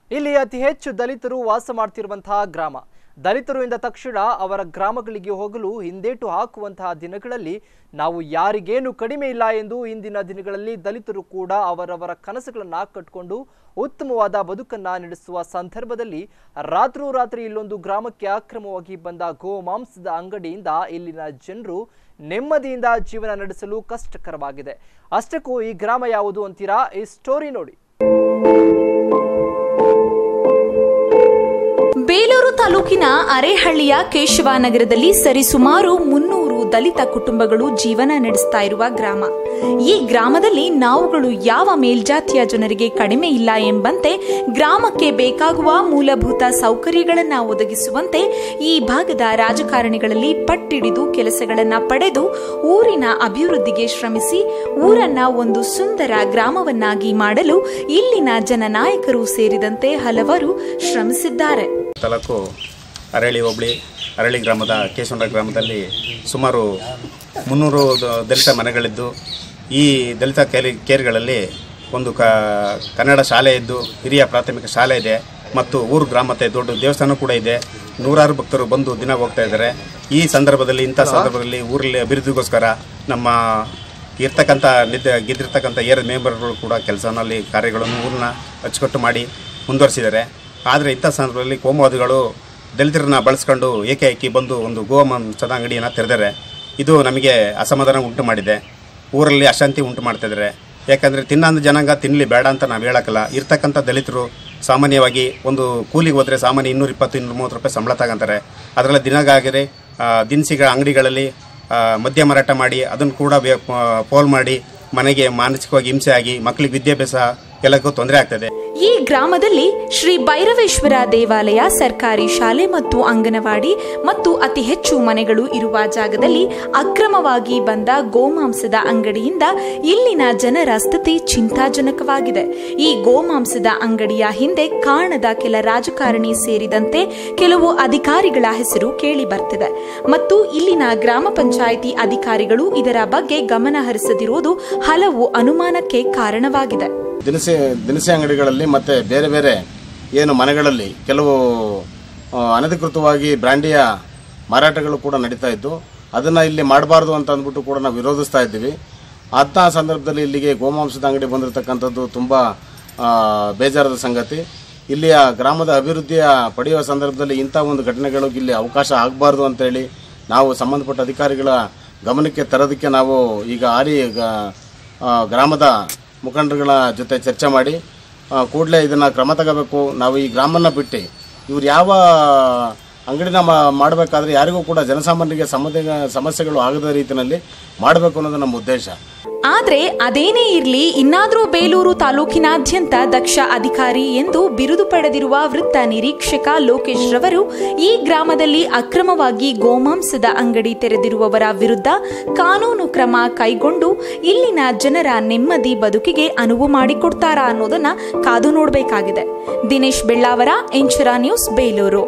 ಇಲ್ಲಿ ಅತಿ ಹೆಚ್ಚು ದಲಿತರು ವಾಸ ಮಾಡ್ತಿರುವಂತಹ ಗ್ರಾಮ ದಲಿತರು ಎಂದ ತಕ್ಷಣ ಅವರ ಗ್ರಾಮಗಳಿಗೆ ಹೋಗಲು ಹಿಂದೇಟು ಹಾಕುವಂತಹ ದಿನಗಳಲ್ಲಿ ನಾವು ಯಾರಿಗೇನು ಕಡಿಮೆ ಇಲ್ಲ ಎಂದು ಇಂದಿನ ದಿನಗಳಲ್ಲಿ ದಲಿತರು ಕೂಡ ಅವರವರ ಕನಸುಗಳನ್ನ ಕಟ್ಟಿಕೊಂಡು ಉತ್ತಮವಾದ ಬದುಕನ್ನ ನಡೆಸುವ ಸಂದರ್ಭದಲ್ಲಿ ರಾತ್ರೋರಾತ್ರಿ ಇಲ್ಲೊಂದು ಗ್ರಾಮಕ್ಕೆ ಅಕ್ರಮವಾಗಿ ಬಂದ ಗೋಮಾಂಸದ ಅಂಗಡಿಯಿಂದ ಇಲ್ಲಿನ ಜನರು ನೆಮ್ಮದಿಯಿಂದ ಜೀವನ ನಡೆಸಲು ಕಷ್ಟಕರವಾಗಿದೆ ಅಷ್ಟಕ್ಕೂ ಈ ಗ್ರಾಮ ಯಾವುದು ಅಂತೀರಾ ಈ ಸ್ಟೋರಿ ನೋಡಿ ಬೇಲೂರು ತಾಲೂಕಿನ ಅರೇಹಳ್ಳಿಯ ಕೇಶವಾನಗರದಲ್ಲಿ ಸರಿಸುಮಾರು ಮುನ್ನೂರು ದಲಿತ ಕುಟುಂಬಗಳು ಜೀವನ ನಡೆಸ್ತಾ ಇರುವ ಗ್ರಾಮ ಈ ಗ್ರಾಮದಲ್ಲಿ ನಾವುಗಳು ಯಾವ ಮೇಲ್ಜಾತಿಯ ಜನರಿಗೆ ಕಡಿಮೆ ಇಲ್ಲ ಎಂಬಂತೆ ಗ್ರಾಮಕ್ಕೆ ಬೇಕಾಗುವ ಮೂಲಭೂತ ಸೌಕರ್ಯಗಳನ್ನ ಒದಗಿಸುವಂತೆ ಈ ಭಾಗದ ರಾಜಕಾರಣಿಗಳಲ್ಲಿ ಪಟ್ಟಿಡಿದು ಕೆಲಸಗಳನ್ನ ಪಡೆದು ಊರಿನ ಅಭಿವೃದ್ಧಿಗೆ ಶ್ರಮಿಸಿ ಊರನ್ನ ಒಂದು ಸುಂದರ ಗ್ರಾಮವನ್ನಾಗಿ ಮಾಡಲು ಇಲ್ಲಿನ ಜನನಾಯಕರು ಸೇರಿದಂತೆ ಹಲವರು ಶ್ರಮಿಸಿದ್ದಾರೆ ತಾಲೂಕು ಅರಳಿ ಹೋಬಳಿ ಅರಳಿ ಗ್ರಾಮದ ಕೇಶವಂಡ ಗ್ರಾಮದಲ್ಲಿ ಸುಮಾರು ಮುನ್ನೂರು ದ- ದಲಿತ ಮನೆಗಳಿದ್ದು ಈ ದಲಿತ ಕೇರಿ ಕೇರಿಗಳಲ್ಲಿ ಒಂದು ಕ ಕನ್ನಡ ಶಾಲೆ ಇದ್ದು ಹಿರಿಯ ಪ್ರಾಥಮಿಕ ಶಾಲೆ ಇದೆ ಮತ್ತು ಊರು ಗ್ರಾಮತೆ ದೊಡ್ಡ ದೇವಸ್ಥಾನ ಕೂಡ ಇದೆ ನೂರಾರು ಭಕ್ತರು ಬಂದು ದಿನ ಹೋಗ್ತಾ ಇದ್ದಾರೆ ಈ ಸಂದರ್ಭದಲ್ಲಿ ಇಂಥ ಸಂದರ್ಭದಲ್ಲಿ ಊರಲ್ಲಿ ಅಭಿವೃದ್ಧಿಗೋಸ್ಕರ ನಮ್ಮ ಇರ್ತಕ್ಕಂಥ ನಿದ್ದೆ ಗೆದ್ದಿರ್ತಕ್ಕಂಥ ಏರ್ ಮೆಂಬರ್ಗಳು ಕೂಡ ಕೆಲಸನಲ್ಲಿ ಕಾರ್ಯಗಳನ್ನು ಊರನ್ನ ಅಚ್ಚುಕಟ್ಟು ಮಾಡಿ ಮುಂದುವರಿಸಿದ್ದಾರೆ ಆದರೆ ಇಂಥ ಸಂದರ್ಭದಲ್ಲಿ ಕೋಮುವಾದಿಗಳು ದಲಿತರನ್ನ ಬಳಸ್ಕೊಂಡು ಏಕಾಏಕಿ ಬಂದು ಒಂದು ಗೋಮಾಂಸದ ಅಂಗಡಿಯನ್ನು ತೆರೆದರೆ ಇದು ನಮಗೆ ಅಸಮಾಧಾನ ಉಂಟು ಮಾಡಿದೆ ಊರಲ್ಲಿ ಅಶಾಂತಿ ಉಂಟು ಮಾಡ್ತಿದ್ದಾರೆ ಯಾಕಂದರೆ ತಿನ್ನಂದ ಜನಾಂಗ ತಿನ್ನಲಿ ಬೇಡ ಅಂತ ನಾವು ಹೇಳಕ್ಕಲ್ಲ ಇರ್ತಕ್ಕಂಥ ದಲಿತರು ಸಾಮಾನ್ಯವಾಗಿ ಒಂದು ಕೂಲಿಗೆ ಹೋದರೆ ಸಾಮಾನ್ಯ ಇನ್ನೂರ ಇಪ್ಪತ್ತು ಇನ್ನೂರ ಮೂವತ್ತು ರೂಪಾಯಿ ಸಂಬಳ ತಗೊಂತಾರೆ ಅದರಲ್ಲಿ ದಿನಗಾಗಿರಿ ದಿನಸಿಗಳ ಅಂಗಡಿಗಳಲ್ಲಿ ಆ, ಮದ್ಯ ಮಾರಾಟ ಮಾಡಿ ಅದನ್ನು ಕೂಡ ವ್ಯ- ಪ- ಪೋಲ್ ಮಾಡಿ ಮನೆಗೆ ಮಾನಸಿಕವಾಗಿ ಹಿಂಸೆ ಆಗಿ ಮಕ್ಕಳಿಗೆ ವಿದ್ಯಾಭ್ಯಾಸ ಎಲ್ಲಕ್ಕೂ ತೊಂದರೆ ಆಗ್ತದೆ ಈ ಗ್ರಾಮದಲ್ಲಿ ಶ್ರೀ ಭೈರವೇಶ್ವರ ದೇವಾಲಯ ಸರ್ಕಾರಿ ಶಾಲೆ ಮತ್ತು ಅಂಗನವಾಡಿ ಮತ್ತು ಅತಿ ಹೆಚ್ಚು ಮನೆಗಳು ಇರುವ ಜಾಗದಲ್ಲಿ ಅಕ್ರಮವಾಗಿ ಬಂದ ಗೋಮಾಂಸದ ಅಂಗಡಿಯಿಂದ ಇಲ್ಲಿನ ಜನರ ಸ್ಥಿತಿ ಚಿಂತಾಜನಕವಾಗಿದೆ ಈ ಗೋಮಾಂಸದ ಅಂಗಡಿಯ ಹಿಂದೆ ಕಾಣದ ಕೆಲ ರಾಜಕಾರಣಿ ಸೇರಿದಂತೆ ಕೆಲವು ಅಧಿಕಾರಿಗಳ ಹೆಸರು ಕೇಳಿ ಬರ್ತಿದೆ ಮತ್ತು ಇಲ್ಲಿನ ಗ್ರಾಮ ಪಂಚಾಯಿತಿ ಅಧಿಕಾರಿಗಳು ಇದರ ಬಗ್ಗೆ ಗಮನ ಹರಿಸದಿರುವುದು ಹಲವು ಅನುಮಾನಕ್ಕೆ ಕಾರಣವಾಗಿದೆ ದಿನಸಿ ದಿನಸಿ ಅಂಗಡಿಗಳಲ್ಲಿ ಮತ್ತು ಬೇರೆ ಬೇರೆ ಏನು ಮನೆಗಳಲ್ಲಿ ಕೆಲವು ಆ, ಅನಧಿಕೃತವಾಗಿ ಬ್ರ್ಯಾಂಡಿಯ ಮಾರಾಟಗಳು ಕೂಡ ನಡೀತಾ ಇದ್ದು ಅದನ್ನು ಇಲ್ಲಿ ಮಾಡಬಾರ್ದು ಅಂತ ಅಂದ್ಬಿಟ್ಟು ಕೂಡ ನಾವು ವಿರೋಧಿಸ್ತಾ ಇದ್ದೀವಿ ಅಂಥ ಸಂದರ್ಭದಲ್ಲಿ ಇಲ್ಲಿಗೆ ಗೋಮಾಂಸದ ಅಂಗಡಿ ಬಂದಿರತಕ್ಕಂಥದ್ದು ತುಂಬ ಆ, ಬೇಜಾರದ ಸಂಗತಿ ಇಲ್ಲಿಯ ಗ್ರಾಮದ ಅಭಿವೃದ್ಧಿಯ ಪಡೆಯುವ ಸಂದರ್ಭದಲ್ಲಿ ಇಂಥ ಒಂದು ಘಟನೆಗಳು ಇಲ್ಲಿ ಅವಕಾಶ ಆಗಬಾರ್ದು ಅಂತೇಳಿ ನಾವು ಸಂಬಂಧಪಟ್ಟ ಅಧಿಕಾರಿಗಳ ಗಮನಕ್ಕೆ ತರೋದಕ್ಕೆ ನಾವು ಈಗ ಆರಿ ಗ- ಆ, ಗ್ರಾಮದ ಮುಖಂಡರುಗಳ ಜೊತೆ ಚರ್ಚೆ ಮಾಡಿ ಕೂಡಲೇ ಇದನ್ನು ಕ್ರಮ ತಗೋಬೇಕು ನಾವು ಈ ಗ್ರಾಮನ ಬಿಟ್ಟು ಇವ್ರು ಯಾವ ಅಂಗಡಿನ ಮಾಡಬೇಕಾದ್ರೆ ಯಾರಿಗೂ ಕೂಡ ಜನಸಾಮಾನ್ಯರಿಗೆ ಸಮಸ್ಯೆ ಸಮಸ್ಯೆಗಳು ಆಗದ ರೀತಿಯಲ್ಲಿ ಮಾಡಬೇಕು ಅನ್ನೋದು ನಮ್ಮ ಉದ್ದೇಶ ಆದ್ರೆ ಅದೇನೇ ಇರ್ಲಿ ಇನ್ನಾದ್ರೂ ಬೇಲೂರು ತಾಲೂಕಿನಾದ್ಯಂತ ದಕ್ಷ ಅಧಿಕಾರಿ ಎಂದು ಬಿರುದು ಪಡೆದಿರುವ ವೃತ್ತ ನಿರೀಕ್ಷಕ ಲೋಕೇಶ್ ರವರು ಈ ಗ್ರಾಮದಲ್ಲಿ ಅಕ್ರಮವಾಗಿ ಗೋಮಾಂಸದ ಅಂಗಡಿ ತೆರೆದಿರುವವರ ವಿರುದ್ಧ ಕಾನೂನು ಕ್ರಮ ಕೈಗೊಂಡು ಇಲ್ಲಿನ ಜನರ ನೆಮ್ಮದಿ ಬದುಕಿಗೆ ಅನುವು ಮಾಡಿಕೊಡ್ತಾರಾ ಅನ್ನೋದನ್ನ ಕಾದು ನೋಡಬೇಕಾಗಿದೆ ದಿನೇಶ್ ಬೆಳ್ಳಾವರ ಎಂಚರ ನ್ಯೂಸ್ ಬೇಲೂರು